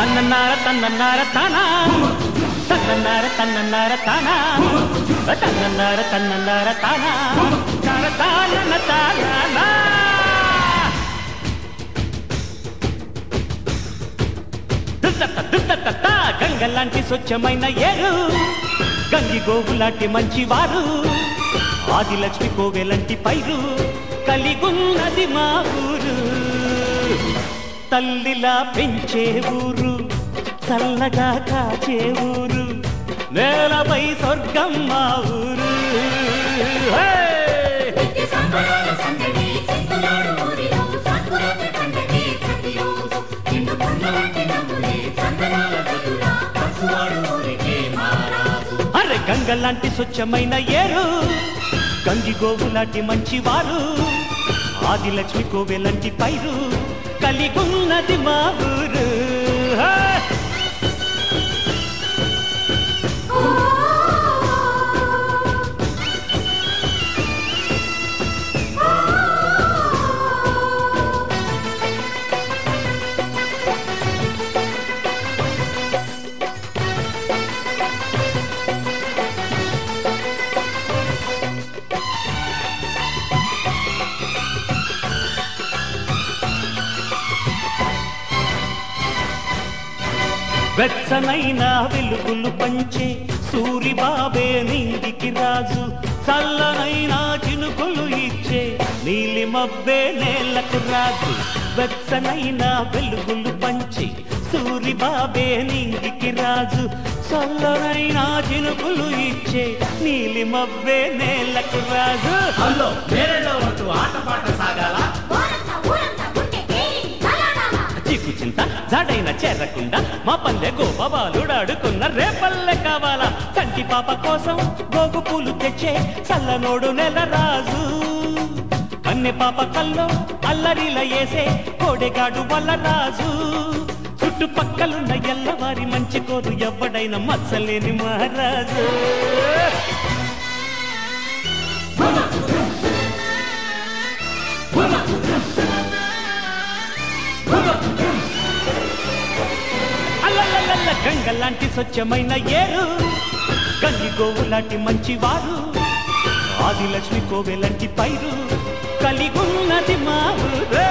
తన్నన్నార తన్నన్నార తానా తన్నన్నార తన్నన్నార తానా తన్నన్నార తన్నన్నార తానా తార తానన తానా గంగలాంటి స్వచ్ఛమైన ఏరు గంగి గోవులాంటి మంచివారు ఆదిలక్ష్మి కోవెలంటి పైరు కలిగున్నది మా ఊరు తల్లిలా పెంచే ఊరు చల్లగా కాచే ఊరు నేలపై స్వర్గం మా ఊరు హే! నిత్య సంబరాల సందడి చింతలాడు ఊరిలో సంకురాత్రి పండగే ప్రతిరోజు నిండు పుల్ల వంటి నవ్వులే చందనాల వెలుగులా పసువాడు ఊరికే మారాజు అరే గంగలాంటి స్వచ్ఛమైన ఏరు గంగి గోవులాంటి మంచివారు ఆదిలక్ష్మి కోవెలంటి పైరు కలిగున్నది మా ఊరు హే! వెచ్చనైన వెలుగులు పంచే సూరిబాబే నింగికి రాజు చల్లనైన చినుకులు ఇచ్చే నీలి మబ్బే నేలకు రాజు వెచ్చనైన వెలుగులు పంచి సూరిబాబే నింగికి రాజు చల్లనైన చినుకులు ఇచ్చే నీలి మబ్బే నేలకు రాజు హలో నేరేలో ఉంటూ ఆటపాట సాగాల ఊరంతా ఊరంతా ఉంటే కేలి కలాడాలా చిక్కు చింత జడైన చేరకుండా మా పల్లె గోపబాలుడాడుకున్న రేపల్లె కావాలా చంటి పాప కోసం గోగు పూలు తెచ్చే చల్లనోడు నెల రాజు కన్నె పాప కల్లో అల్లరిల వేసే కోడెగాడు వల్ల రాజు చుట్టుపక్కలున్న ఎల్లవారి మంచి కోరు ఎవ్వడైన మచ్చలేని మహారాజు అల్లల్లల్ల గంగలాంటి స్వచ్ఛమైన ఏరు గంగి గోవులాంటి మంచివారు ఆదిలక్ష్మి కోవెలంటి పైరు కలిగున్నది మా ఊరు